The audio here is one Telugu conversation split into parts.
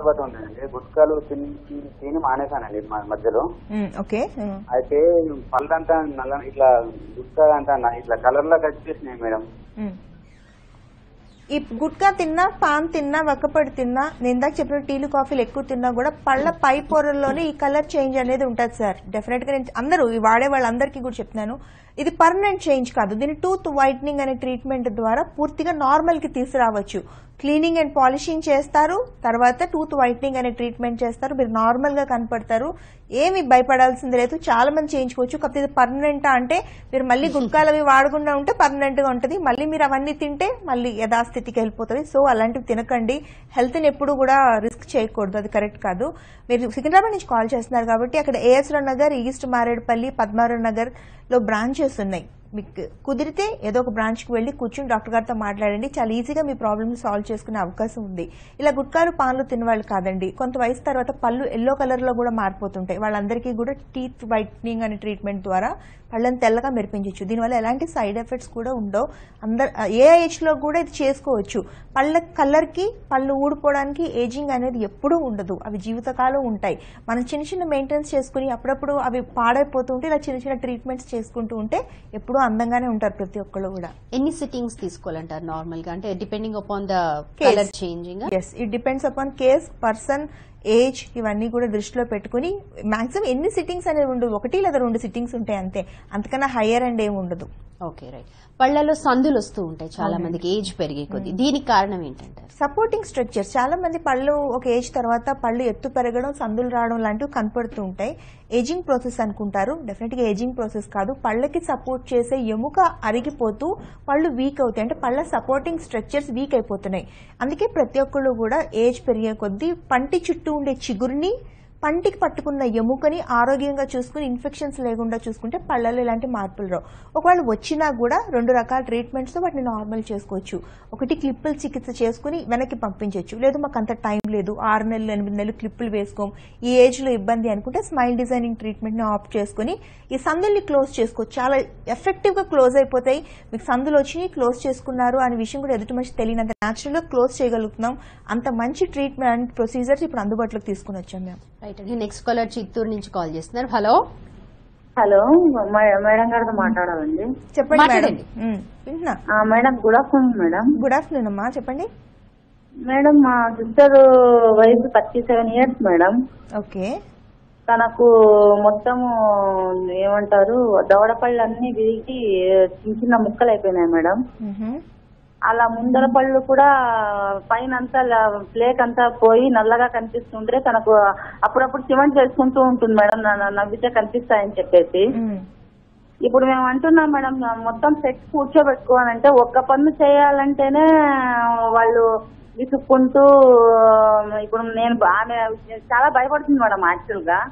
అలవాటు ఉందండి గుట్కాలు తిని తిని- తిని మానేశానండి మ- మధ్యలో ఉమ్, ఓకే ఉమ్. అయితే పళ్ళంతా నల్ల ఇట్లా గుట్కా అంతా న- ఇట్లా కలర్ లాగా వచ్చేసినాయి మేడం ఉమ్. ఈ గుట్కా తిన్నా పాన్ తిన్నా వక్కపడి తిన్నా నేను ఇందాక చెప్పిన టీలు కాఫీలు ఎక్కువ తిన్నా కూడా పళ్ళ పై పొరల్లోనే ఈ కలర్ చేంజ్ అనేది ఉంటుంది సార్ డెఫినెట్ గా నేను అందరూ ఈ వాడే వాళ్ళందరికీ కూడా చెప్తున్నాను ఇది పర్మనెంట్ చేంజ్ కాదు దీన్ని టూత్ వైట్నింగ్ అనే ట్రీట్మెంట్ ద్వారా పూర్తిగా నార్మల్ కి తీసుకురావచ్చు క్లీనింగ్ అండ్ పాలిషింగ్ చేస్తారు తర్వాత టూత్ వైట్నింగ్ అనే ట్రీట్మెంట్ చేస్తారు మీరు నార్మల్ గా కనపడతారు ఏమి భయపడాల్సింది లేదు చాలా మంది చేయించుకోవచ్చు కాకపోతే ఇది పర్మనెంట్ అంటే మీరు మళ్ళీ గుట్కాలు అవి వాడకుండా ఉంటే పర్మనెంట్ గా ఉంటుంది మళ్ళీ మీరు అవన్నీ తింటే మళ్ళీ యథాస్థితికి వెళ్ళిపోతుంది సో అలాంటివి తినకండి హెల్త్ ని ఎప్పుడు కూడా రిస్క్ చేయకూడదు అది కరెక్ట్ కాదు మీరు సికింద్రాబాద్ నుంచి కాల్ చేస్తున్నారు కాబట్టి అక్కడ ఏఎస్ నగర్ ఈస్ట్ మారేడుపల్లి పద్మారావు నగర్ లో బ్రాంచెస్ ఉన్నాయి మీకు కుదిరితే ఏదో ఒక బ్రాంచ్ కి వెళ్ళి కూర్చుని డాక్టర్ గారితో మాట్లాడండి చాలా ఈజీగా మీ ప్రాబ్లమ్ సాల్వ్ చేసుకునే అవకాశం ఉంది ఇలా గుట్కాలు పాన్లు తినవాళ్ళు కాదండి కొంత వయసు తర్వాత పళ్ళు ఎల్లో కలర్ లో కూడా మారిపోతుంటాయి వాళ్ళందరికీ కూడా టీత్ వైట్నింగ్ అనే ట్రీట్మెంట్ ద్వారా పళ్ళని తెల్లగా మెరిపించవచ్చు దీనివల్ల ఎలాంటి సైడ్ ఎఫెక్ట్స్ కూడా ఉండవు అందరు ఏ ఏజ్ లో కూడా ఇది చేసుకోవచ్చు పళ్ళ కలర్ కి పళ్ళు ఊడిపోవడానికి ఏజింగ్ అనేది ఎప్పుడూ ఉండదు అవి జీవితకాలం ఉంటాయి మనం చిన్న చిన్న మెయింటెనెన్స్ చేసుకుని అప్పుడప్పుడు అవి పాడైపోతూ ఉంటే ఇలా చిన్న చిన్న ట్రీట్మెంట్స్ చేసుకుంటూ ఉంటే ఎప్పుడూ అందంగానే ఉంటారు ప్రతి ఒక్కళ్ళు కూడా ఎన్ని సిట్టింగ్స్ తీసుకోవాలంటారు నార్మల్ గా అంటే depending upon the colour changing as it depends upon case person age ఇవన్నీ కూడా దృష్టిలో పెట్టుకుని మాక్సిమం ఎన్ని సిట్టింగ్స్ అనేవి ఉండదు ఒకటి లేదా రెండు సిట్టింగ్స్ ఉంటాయి అంతే అంతకన్నా హయ్యర్ అండ్ ఏమి ఉండదు ఓకే రైట్ పళ్ళలో సందులు వస్తూ ఉంటాయి చాలా మందికి ఏజ్ పెరిగే కొద్ది దీనికి కారణం ఏంటంటారు సపోర్టింగ్ స్ట్రక్చర్స్ చాలా మంది పళ్ళు ఒక ఏజ్ తర్వాత పళ్ళు ఎత్తు పెరగడం సందులు రావడం లాంటివి కనపడుతూ ఉంటాయి ఏజింగ్ ప్రాసెస్ అనుకుంటారు డెఫినెట్ గా ఏజింగ్ ప్రాసెస్ కాదు పళ్ళకి సపోర్ట్ చేసే ఎముక అరిగిపోతూ పళ్ళు వీక్ అవుతాయి అంటే పళ్ళ సపోర్టింగ్ స్ట్రక్చర్స్ వీక్ అయిపోతున్నాయి అందుకే ప్రతి ఒక్కళ్ళు కూడా ఏజ్ పెరిగే కొద్దీ పంటి చుట్టూ ఉండే చిగురుని పంటికి పట్టుకున్న ఎముకని ఆరోగ్యంగా చూసుకుని ఇన్ఫెక్షన్స్ లేకుండా చూసుకుంటే పళ్ళలో ఇలాంటి మార్పులు రావు ఒకవేళ వచ్చినా కూడా రెండు రకాల ట్రీట్మెంట్స్ వాటిని నార్మల్ చేసుకోవచ్చు ఒకటి క్లిప్పులు చికిత్స చేసుకుని వెనక్కి పంపించవచ్చు లేదు మాకు అంత టైం లేదు ఆరు నెలలు ఎనిమిది నెలలు క్లిప్పులు వేసుకోం ఈ ఏజ్ లో ఇబ్బంది అనుకుంటే స్మైల్ డిజైనింగ్ ట్రీట్మెంట్ ని ఆప్ట్ చేసుకుని ఈ సందుల్ని క్లోజ్ చేసుకోవచ్చు చాలా ఎఫెక్టివ్ గా క్లోజ్ అయిపోతాయి మీకు సందులు వచ్చి క్లోజ్ చేసుకున్నారు అనే విషయం కూడా ఎదుటి మనిషి తెలియనంత న్యాచురల్ గా క్లోజ్ చేయగలుగుతున్నాం అంత మంచి ట్రీట్మెంట్ ప్రొసీజర్స్ ఇప్పుడు అందుబాటులోకి తీసుకుని వచ్చాం మేము రైట్ అండి నెక్స్ట్ కాలర్ చిత్తూరు నుంచి కాల్ చేస్తున్నారు హలో హలో మే- మేడం గారితో మాట్లాడాలండి చెప్పండి మేడం మాట్లాడండి. ఉమ్, వింటున్నా ఆ, madam good afternoon madam good afternoon అమ్మా చెప్పండి మేడం మా సిస్టర్ వయసు thirty seven years madam okay తనకు మొత్తము ఏమంటారు దవడపళ్ళు అన్ని విరిగి చిన్న చిన్న ముక్కలు అయిపోయినాయి మేడం మ్హూ. అలా ముందర పళ్ళు కూడా పైన అంతా ల- ప్లేక్ అంతా పోయి నల్లగా కనిపిస్తుంటే తనకు అప్పుడప్పుడు సిమెంట్ చేసుకుంటూ ఉంటుంది మేడం నా- నా- నవ్వితే కనిపిస్తాయని చెప్పేసి ఉమ్, ఇప్పుడు మేము అంటున్నాం మేడం మొత్తం సెట్ కూర్చోబెట్టుకోవాలంటే ఒక్క పన్ను చేయాలంటేనే వాళ్ళు విసుక్కుంటూ ఇప్పుడు నేను ఆమె చాలా భయపడుతుంది మేడం యాక్చువల్ గా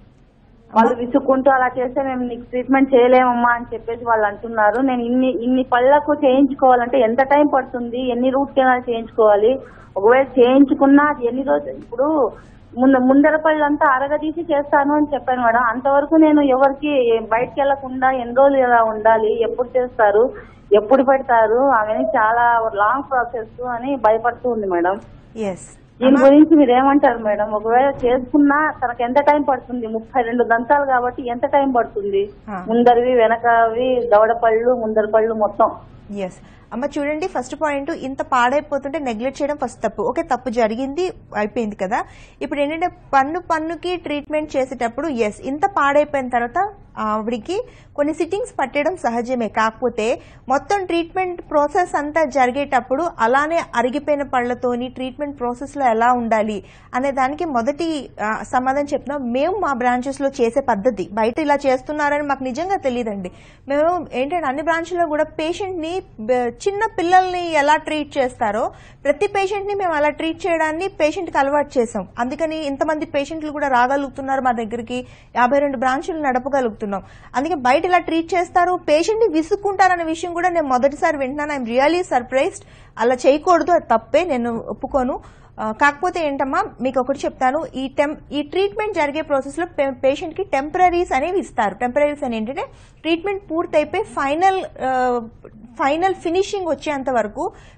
వాళ్ళు విసుక్కుంటూ అలా చేస్తే మేము నీకు ట్రీట్మెంట్ చేయలేమమ్మా అని చెప్పేసి వాళ్ళు అంటున్నారు నేను ఇన్ని ఇన్ని పళ్ళకు చేయించుకోవాలంటే ఎంత టైం పడుతుంది ఎన్ని రూట్ కెనాల్ చేయించుకోవాలి ఒకవేళ చేయించుకున్నా అది ఎన్ని రోజులు ఇప్పుడు ముంద ముందర పళ్ళంతా అరగదీసి చేస్తాను అని చెప్పాను మేడం అంతవరకు నేను ఎవరికి బయటకు వెళ్లకుండా ఎన్ని రోజులు ఇలా ఉండాలి ఎప్పుడు చేస్తారు ఎప్పుడు పెడతారు అవన్నీ చాలా లాంగ్ ప్రాసెస్ అని భయపడుతూ ఉంది మేడం ఎస్ దీని గురించి మీరు ఏమంటారు మేడం ఒకవేళ చేసుకున్నా తనకు ఎంత టైం పడుతుంది ముప్పై రెండు దంతాలు కాబట్టి ఎంత టైం పడుతుంది ఆ. ముందరివి వెనకవి దవడ పళ్ళు ముందర పళ్ళు మొత్తం ఎస్ అమ్మ చూడండి ఫస్ట్ పాయింట్ ఇంత పాడైపోతుంటే నెగ్లెక్ట్ చేయడం ఫస్ట్ తప్పు ఓకే తప్పు జరిగింది అయిపోయింది కదా ఇప్పుడు ఏంటంటే పన్ను పన్నుకి ట్రీట్మెంట్ చేసేటప్పుడు ఎస్ ఇంత పాడైపోయిన తర్వాత ఆవిడికి కొన్ని సిట్టింగ్స్ పట్టడం సహజమే కాకపోతే మొత్తం ట్రీట్మెంట్ ప్రాసెస్ అంతా జరిగేటప్పుడు అలానే అరిగిపోయిన పళ్ళతోని ట్రీట్మెంట్ ప్రాసెస్ లో ఎలా ఉండాలి అనే దానికి మొదటి ఆ, సమాధానం చెప్తున్నాం మేము మా బ్రాంచెస్ లో చేసే పద్ధతి బయట ఇలా చేస్తున్నారని మాకు నిజంగా తెలియదండి మేము ఏంటంటే అన్ని బ్రాంచ్లో కూడా పేషెంట్ ని బ- చిన్న పిల్లల్ని ఎలా ట్రీట్ చేస్తారో ప్రతి పేషెంట్ ని మేము అలా ట్రీట్ చేయడాన్ని పేషెంట్ కి అలవాటు చేసాం అందుకని ఇంతమంది పేషెంట్లు కూడా రాగలుగుతున్నారు మా దగ్గరికి యాభై రెండు బ్రాంచులు నడపగలుగుతున్నాం అందుకే బయట ఇలా ట్రీట్ చేస్తారు పేషెంట్ ని విసుక్కుంటారనే విషయం కూడా నేను మొదటిసారి వింటున్నాను ఐఎమ్ రియలీ సర్ప్రైజ్డ్ అలా చేయకూడదు అది తప్పే నేను ఒప్పుకోను ఆ, కాకపోతే ఏంటమ్మా మీకు ఒకటి చెప్తాను ఈ టెం ఈ ట్రీట్మెంట్ జరిగే ప్రాసెస్ లో పేషెంట్ కి టెంపరీస్ అనేవి ఇస్తారు టెంపరీస్ అని ఏంటంటే ట్రీట్మెంట్ పూర్తయిపోయి ఫైనల్ ఫైనల్ ఫినిషింగ్ వచ్చేంత వరకు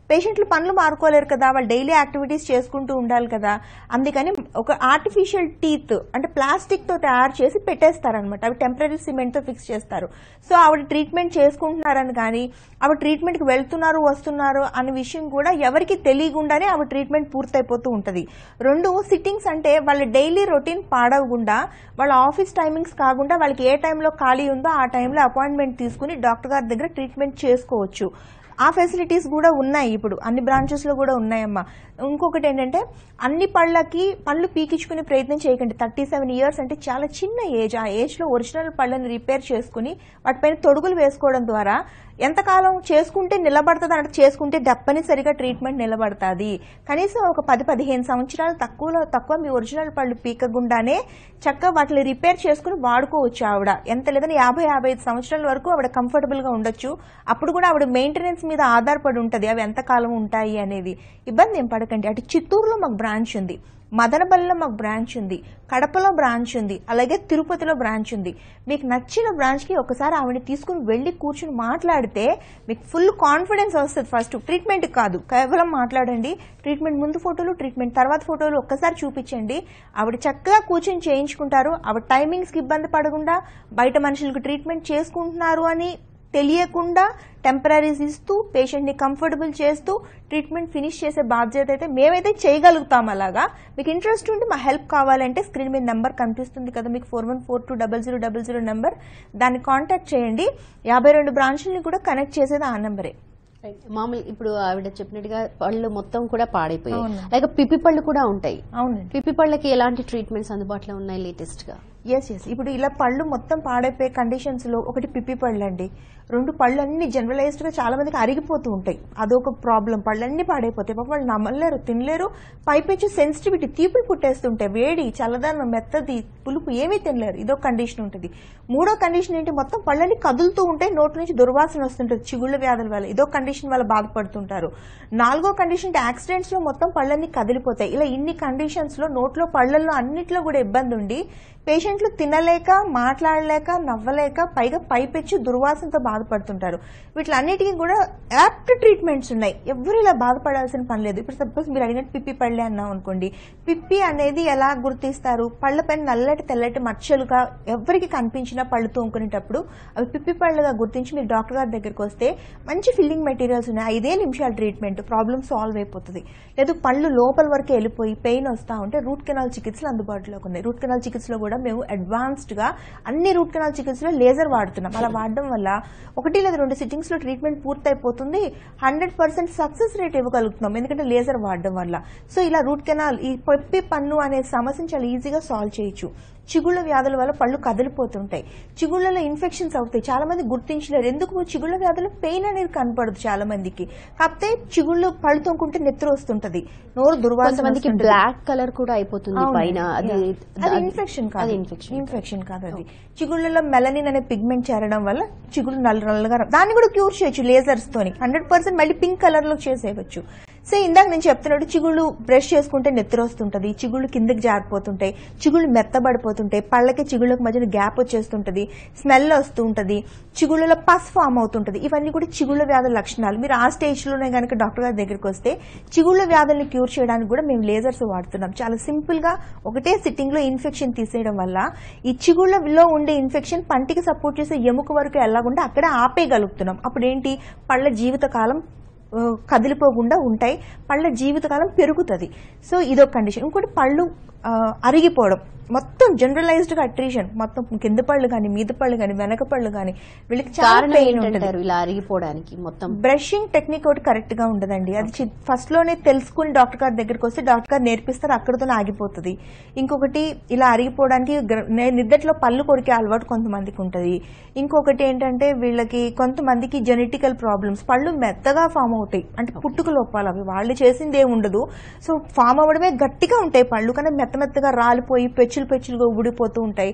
పేషెంట్లు పనులు మారుకోలేరు కదా వాళ్ళు డైలీ యాక్టివిటీస్ చేసుకుంటూ ఉండాలి కదా అందుకని ఒక ఆర్టిఫిషియల్ టీత్ అంటే ప్లాస్టిక్ తో తయారు చేసి పెట్టేస్తారనమాట అవి టెంపరీ సిమెంట్ తో ఫిక్స్ చేస్తారు సో ఆవిడ ట్రీట్మెంట్ చేసుకుంటున్నారని కానీ ఆవిడ ట్రీట్మెంట్ కి వెళ్తున్నారు వస్తున్నారు అనే విషయం కూడా ఎవరికి తెలియకుండానే ఆవిడ ట్రీట్మెంట్ పూర్తయిపోతూ ఉంటది రెండు సిట్టింగ్స్ అంటే వాళ్ళ డైలీ రొటీన్ పాడవకుండా వాళ్ళ ఆఫీస్ టైమింగ్స్ కాకుండా వాళ్ళకి ఏ టైంలో ఖాళీ ఉందో ఆ టైంలో అపాయింట్మెంట్ తీసుకుని డాక్టర్ గారి దగ్గర ట్రీట్మెంట్ చేసుకోవచ్చు ఆ ఫెసిలిటీస్ కూడా ఉన్నాయి ఇప్పుడు అన్ని బ్రాంచెస్ లో కూడా ఉన్నాయమ్మా ఇంకొకటి ఏంటంటే అన్ని పళ్ళకి పళ్ళు పీకించుకునే ప్రయత్నం చేయకండి థర్టీ సెవెన్ ఇయర్స్ అంటే చాలా చిన్న ఏజ్ ఆ ఏజ్ లో ఒరిజినల్ పళ్ళని రిపేర్ చేసుకుని వాటిపైన తొడుగులు వేసుకోవడం ద్వారా ఎంతకాలం చేసుకుంటే నిలబడుతుంది అంటే చేసుకుంటే తప్పనిసరిగా ట్రీట్మెంట్ నిలబడుతుంది కనీసం ఒక పది పదిహేను సంవత్సరాలు తక్కువలో తక్కువ మీ ఒరిజినల్ పళ్ళు పీకకుండానే చక్కగా వాటిని రిపేర్ చేసుకుని వాడుకోవచ్చు ఆవిడ ఎంత లేదని యాభై యాభై ఐదు సంవత్సరాల వరకు ఆవిడ కంఫర్టబుల్ గా ఉండొచ్చు అప్పుడు కూడా ఆవిడ మెయింటెనెన్స్ మీద ఆధారపడి ఉంటది అవి ఎంతకాలం ఉంటాయి అనేది ఇబ్బంది ఏం పడకండి అటు చిత్తూరులో మాకు బ్రాంచ్ ఉంది మదనపల్లిలో మాకు బ్రాంచ్ ఉంది కడపలో బ్రాంచ్ ఉంది అలాగే తిరుపతిలో బ్రాంచ్ ఉంది మీకు నచ్చిన బ్రాంచ్కి ఒకసారి ఆవిడ తీసుకుని వెళ్ళి కూర్చుని మాట్లాడితే మీకు ఫుల్ కాన్ఫిడెన్స్ వస్తుంది ఫస్ట్ ట్రీట్మెంట్ కాదు కేవలం మాట్లాడండి ట్రీట్మెంట్ ముందు ఫోటోలు ట్రీట్మెంట్ తర్వాత ఫోటోలు ఒక్కసారి చూపించండి ఆవిడ చక్కగా కూర్చొని చేయించుకుంటారు ఆవిడ టైమింగ్స్కి ఇబ్బంది పడకుండా బయట మనుషులకు ట్రీట్మెంట్ చేసుకుంటున్నారు అని తెలియకుండా టెంపరీస్ ఇస్తూ పేషెంట్ ని కంఫర్టబుల్ చేస్తూ ట్రీట్మెంట్ ఫినిష్ చేసే బాధ్యత అయితే మేమైతే చేయగలుగుతాం అలాగా మీకు ఇంట్రెస్ట్ ఉంటే మా హెల్ప్ కావాలంటే స్క్రీన్ మీద నెంబర్ కనిపిస్తుంది కదా మీకు four one four two double zero double zero number దాన్ని కాంటాక్ట్ చేయండి యాభై రెండు బ్రాంచ్లని కూడా కనెక్ట్ చేసేది ఆ నెంబరే మామూలు ఇప్పుడు ఆవిడ చెప్పినట్టుగా పళ్ళు మొత్తం కూడా పాడైపోయాయి అవును. అలాగే పిప్పి పళ్ళు కూడా ఉంటాయి అవునండి పిప్పి పళ్ళకి ఎలాంటి ట్రీట్మెంట్స్ అందుబాటులో ఉన్నాయి లేటెస్ట్ గా ఎస్ ఎస్ ఇప్పుడు ఇలా పళ్ళు మొత్తం పాడైపోయే కండిషన్స్ లో ఒకటి పిప్పి పళ్ళు అండి రెండు పళ్ళు అన్ని జనరలైజ్డ్ గా చాలా మందికి అరిగిపోతూ ఉంటాయి అదొక ప్రాబ్లం పళ్ళన్నీ పాడైపోతాయి పాపం వాళ్ళు నమ్మలేరు తినలేరు పైపెచ్చు సెన్సిటివిటీ తీపులు పుట్టేస్తుంటాయి వేడి చల్లదనం మెత్తది పులుపు ఏమీ తినలేరు ఇదొక కండిషన్ ఉంటుంది మూడో కండిషన్ ఏంటి మొత్తం పళ్ళని కదులుతూ ఉంటాయి నోటి నుంచి దుర్వాసన వస్తుంటుంది చిగుళ్ళ వ్యాధుల వల్ల ఇదో కండిషన్ వల్ల బాధపడుతుంటారు నాలుగో కండిషన్ యాక్సిడెంట్స్ లో మొత్తం పళ్ళన్నీ కదిలిపోతాయి ఇలా ఇన్ని కండిషన్స్ లో నోట్లో పళ్ళల్లో అన్నిట్లో కూడా ఇబ్బంది ఉండి పేషెంట్లు తినలేక మాట్లాడలేక నవ్వలేక పైగా పైపెచ్చి దుర్వాసనతో బాధపడుతుంటారు వీటిలన్నిటికీ కూడా యాప్ట్ ట్రీట్మెంట్స్ ఉన్నాయి ఎవరు ఇలా బాధపడాల్సిన పని లేదు ఇప్పుడు సపోజ్ మీరు అడిగినట్టు పిప్పి పళ్ళే అన్నాం అనుకోండి పిప్పి అనేది ఎలా గుర్తిస్తారు పళ్ళపైన నల్లటి తెల్లటి మచ్చలుగా ఎవరికి కనిపించినా పళ్ళు తోముకునేటప్పుడు అవి పిప్పి పళ్ళుగా గుర్తించి మీరు డాక్టర్ గారి దగ్గరికి వస్తే మంచి ఫిల్లింగ్ మెటీరియల్స్ ఉన్నాయి ఐదే నిమిషాల ట్రీట్మెంట్ ప్రాబ్లమ్ సాల్వ్ అయిపోతుంది లేదు పళ్ళు లోపల వరకు వెళ్ళిపోయి పెయిన్ వస్తా ఉంటే రూట్ కెనాల్ చికిత్సలు అందుబాటులోకి ఉన్నాయి రూట్ కెనాల్ చికిత్సలో కూడా మేము అడ్వాన్స్డ్ గా అన్ని రూట్ కెనాల్ చికిత్సలో లేజర్ వాడుతున్నాం అలా వాడడం వల్ల ఒకటి లేదా రెండు సిట్టింగ్స్ లో ట్రీట్మెంట్ పూర్తయిపోతుంది హండ్రెడ్ పర్సెంట్ సక్సెస్ రేట్ ఇవ్వగలుగుతున్నాం ఎందుకంటే లేజర్ వాడడం వల్ల సో ఇలా రూట్ కెనాల్ ఈ పప్పి పన్ను అనే సమస్యను చాలా ఈజీగా సాల్వ్ చేయొచ్చు చిగుళ్ళ వ్యాధుల వల్ల పళ్ళు కదిలిపోతుంటాయి చిగుళ్ళలో ఇన్ఫెక్షన్స్ అవుతాయి చాలా మంది గుర్తించలేరు ఎందుకు చిగుళ్ళ వ్యాధులు పెయిన్ అనేది కనపడదు చాలా మందికి కాకపోతే చిగుళ్ళు పళ్ళు తోముకుంటే నెత్తురు వస్తుంటది నోరు దుర్వాసన కొంతమందికి వస్తుంటది. బ్లాక్ కలర్ కూడా అయిపోతుంది అవునండి. పైన అది Yeah. అది ఇన్ఫెక్షన్ కాదు అది ఇన్ఫెక్షన్ ఇన్ఫెక్షన్ కాదు అది చిగుళ్ళలో మెలనిన్ అనే పిగ్మెంట్ చేరడం వల్ల చిగుళ్ళు నల్ల నల్లగా రా- దాన్ని కూడా క్యూర్ చేయొచ్చు లేజర్స్ తోని హండ్రెడ్ పర్సెంట్ మళ్ళీ పింక్ కలర్ లో చేసేయచ్చు సో ఇందాక నేను చెప్తున్నాడు చిగుళ్ళు బ్రష్ చేసుకుంటే నెత్తురు వస్తుంటది చిగుళ్ళు కిందకి జారిపోతుంటాయి చిగుళ్ళు మెత్తబడిపోతుంటాయి పళ్ళకి చిగుళ్ళకి మధ్యన గ్యాప్ వచ్చేస్తుంటది స్మెల్ వస్తూ ఉంటది చిగుళ్ళలో పస్ ఫామ్ అవుతుంటది ఇవన్నీ కూడా చిగుళ్ళ వ్యాధుల లక్షణాలు మీరు ఆ స్టేజ్ లోనే కనుక డాక్టర్ గారి దగ్గరికి వస్తే చిగుళ్ళ వ్యాధుల్ని క్యూర్ చేయడానికి కూడా మేము లేజర్స్ వాడుతున్నాం చాలా సింపుల్ గా ఒకటే సిట్టింగ్ లో ఇన్ఫెక్షన్ తీసేయడం వల్ల ఈ చిగుళ్ళలో ఉండే ఇన్ఫెక్షన్ పంటికి సపోర్ట్ చేసే ఎముక వరకు వెళ్ళకుండా అక్కడే ఆపేయగలుగుతున్నాం అప్పుడు ఏంటి పళ్ళ జీవితకాలం ఆ, కదిలిపోకుండా ఉంటాయి పళ్ళ జీవితకాలం పెరుగుతుంది సో ఇదొక కండిషన్ ఇంకోటి పళ్ళు ఆ, అరిగిపోవడం మొత్తం జనరలైజ్డ్ గా అట్రీషన్ మొత్తం కింద పళ్ళు కానీ మీద పళ్ళు కానీ వెనక పళ్ళు కానీ వీళ్ళకి చాలా కారణం పెయిన్ ఉంటుంది ఏంటంటారు ఇలా అరిగిపోవడానికి మొత్తం బ్రషింగ్ టెక్నిక్ ఒకటి కరెక్ట్ గా ఉండదండి అది ఫస్ట్ లోనే తెలుసుకుని డాక్టర్ గారి దగ్గరికి వస్తే డాక్టర్ గారు నేర్పిస్తారు అక్కడతో ఆగిపోతుంది ఇంకొకటి ఇలా అరిగిపోవడానికి గ్ర- నే- నిద్దట్లో పళ్ళు కొరికే అలవాటు కొంతమందికి ఉంటుంది ఇంకొకటి ఏంటంటే వీళ్ళకి కొంతమందికి జెనెటికల్ ప్రాబ్లమ్స్ పళ్ళు మెత్తగా ఫామ్ అవుతాయి అంటే పుట్టుక లోపాలు అవి వాళ్ళు చేసింది ఏమి ఉండదు సో ఫామ్ అవ్వడమే గట్టిగా ఉంటాయి పళ్ళు కానీ మెత్త మెత్తగా రాలిపోయి పెచ్చులు పెచ్చులుగా ఊడిపోతూ ఉంటాయి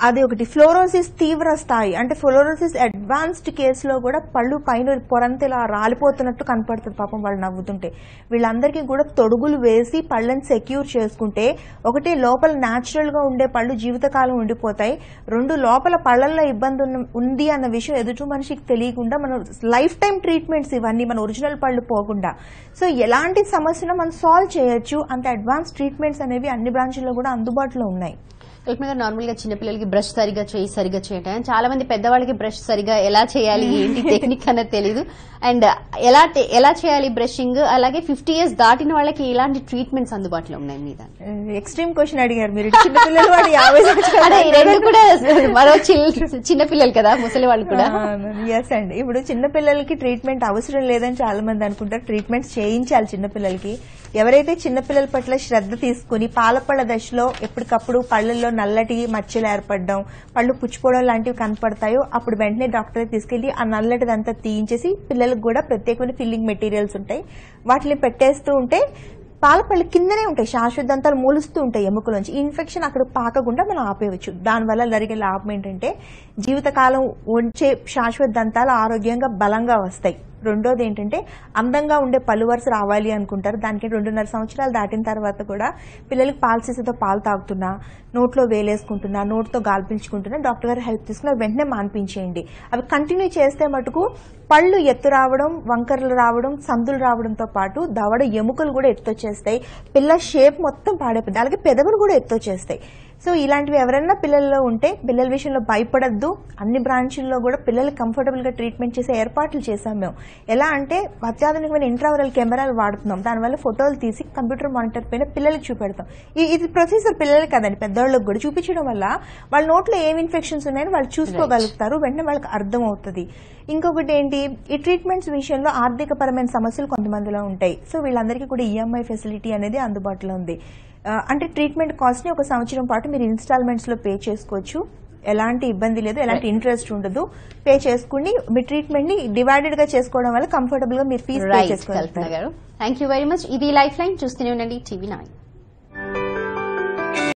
అది ఒకటి ఫ్లోరోసిస్ తీవ్ర స్థాయి అంటే ఫ్లోరోసిస్ అడ్వాన్స్డ్ కేసులో కూడా పళ్ళు పైన పొరంత ఇలా రాలిపోతున్నట్టు కనపడుతుంది పాపం వాళ్ళు నవ్వుతుంటే వీళ్ళందరికీ కూడా తొడుగులు వేసి పళ్ళని సెక్యూర్ చేసుకుంటే ఒకటి లోపల న్యాచురల్ గా ఉండే పళ్ళు జీవితకాలం ఉండిపోతాయి రెండు లోపల పళ్ళల్లో ఇబ్బంది ఉన్న- ఉంది అన్న విషయం ఎదుటి మనిషికి తెలియకుండా మనం లైఫ్ టైం ట్రీట్మెంట్స్ ఇవన్నీ మన ఒరిజినల్ పళ్ళు పోకుండా సో ఎలాంటి సమస్యను మనం సాల్వ్ చేయొచ్చు అంత అడ్వాన్స్ ట్రీట్మెంట్స్ అనేవి అన్ని బ్రాంచ్ల్లో కూడా అందుబాటులో ఉన్నాయి కల్పన గారు నార్మల్ గా చిన్నపిల్లలకి బ్రష్ సరిగా చేయి సరిగా చేయటం చాలా మంది పెద్దవాళ్ళకి బ్రష్ సరిగా ఎలా చేయాలి ఏంటి టెక్నిక్ అన్నది తెలియదు అండ్ ఎలా టే- ఎలా చేయాలి బ్రషింగ్ అలాగే ఫిఫ్టీ ఇయర్స్ దాటిన వాళ్ళకి ఎలాంటి ట్రీట్మెంట్స్ అందుబాటులో ఉన్నాయి మీ దాంట్లో ఎక్స్ట్రీమ్ క్వశ్చన్ అడిగారు మీరు చిన్నపిల్లలు వాడు యాభై సంవత్సరాలు అదే ఈ రెండు కూడా మరో చిల్- చిన్నపిల్లలు కదా ముసలి వాళ్ళు కూడా ఎస్ అండి ఇప్పుడు చిన్నపిల్లలకి ట్రీట్మెంట్ అవసరం లేదని చాలా మంది అనుకుంటారు ట్రీట్మెంట్స్ చేయించాలి చిన్నపిల్లలకి ఎవరైతే చిన్నపిల్లల పట్ల శ్రద్ధ తీసుకుని పాలపళ్ళ దశలో ఎప్పటికప్పుడు పళ్ళల్లో నల్లటి మచ్చలు ఏర్పడడం పళ్ళు పుచ్చిపోవడం లాంటివి కనపడతాయో అప్పుడు వెంటనే డాక్టర్ తీసుకెళ్లి ఆ నల్లటిదంతా తీయించేసి పిల్లలకు కూడా ప్రత్యేకమైన ఫిల్లింగ్ మెటీరియల్స్ ఉంటాయి వాటిని పెట్టేస్తూ ఉంటే పాలపళ్ళు కిందనే ఉంటాయి శాశ్వత దంతాలు మూలుస్తూ ఉంటాయి ఎముకలోంచి ఈ ఇన్ఫెక్షన్ అక్కడ పాకకుండా మనం ఆపేయవచ్చు దానివల్ల జరిగే లాభం ఏంటంటే జీవితకాలం ఉంచే శాశ్వత దంతాలు ఆరోగ్యంగా బలంగా వస్తాయి రెండోది ఏంటంటే అందంగా ఉండే పళ్ళు వరుస రావాలి అనుకుంటారు దానికి రెండున్నర సంవత్సరాలు దాటిన తర్వాత కూడా పిల్లలకి పాలు సీసాతో పాలు తాగుతున్నా నోట్లో వేలేసుకుంటున్నా నోట్తో గాలి పీల్చుకుంటున్నా డాక్టర్ గారు హెల్ప్ తీసుకుని అవి వెంటనే మాన్పించేయండి అవి కంటిన్యూ చేస్తే మటుకు పళ్ళు ఎత్తు రావడం వంకరలు రావడం సందులు రావడంతో పాటు దవడ ఎముకలు కూడా ఎత్తొచ్చేస్తాయి పిల్ల షేప్ మొత్తం పాడైపోతుంది అలాగే పెదవులు కూడా ఎత్తొచ్చేస్తాయి సో ఇలాంటివి ఎవరైనా పిల్లల్లో ఉంటే పిల్లల విషయంలో భయపడద్దు అన్ని బ్రాంచుల్లో కూడా పిల్లలు కంఫర్టబుల్ గా ట్రీట్మెంట్ చేసే ఏర్పాట్లు చేశాం మేము ఎలా అంటే అత్యాధునికమైన ఇంట్రావరల్ కెమెరాలు వాడుతున్నాం దానివల్ల ఫోటోలు తీసి కంప్యూటర్ మానిటర్ పైన పిల్లలకి చూపెడతాం ఈ- ఇది ప్రొసీజర్ పిల్లలకి కదండి పెద్దవాళ్ళకి కూడా చూపించడం వల్ల వాళ్ళ నోట్లో ఏం ఇన్ఫెక్షన్స్ ఉన్నాయని వాళ్ళు చూసుకోగలుగుతారు వెంటనే వాళ్ళకి అర్థం అవుతుంది ఇంకొకటి ఏంటి ఈ ట్రీట్మెంట్స్ విషయంలో ఆర్థిక పరమైన సమస్యలు కొంతమందిలో ఉంటాయి సో వీళ్ళందరికీ కూడా ఈఎంఐ ఫెసిలిటీ అనేది అందుబాటులో ఉంది ఆ, అంటే ట్రీట్మెంట్ కాస్ట్ ని ఒక సంవత్సరం పాటు మీరు ఇన్స్టాల్మెంట్స్ లో పే చేసుకోవచ్చు ఎలాంటి ఇబ్బంది లేదు ఎలాంటి ఇంట్రెస్ట్ ఉండదు పే చేసుకుని మీ ట్రీట్మెంట్ ని డివైడెడ్ గా చేసుకోవడం వల్ల కంఫర్టబుల్ గా మీరు ఫీజు పే రైట్ కల్పన చేసుకోగలుగుతారు గారు థ్యాంక్ యూ వెరీ మచ్ ఇది లైఫ్ లైన్ చూస్తూనే ఉండండి టీవీ నైన్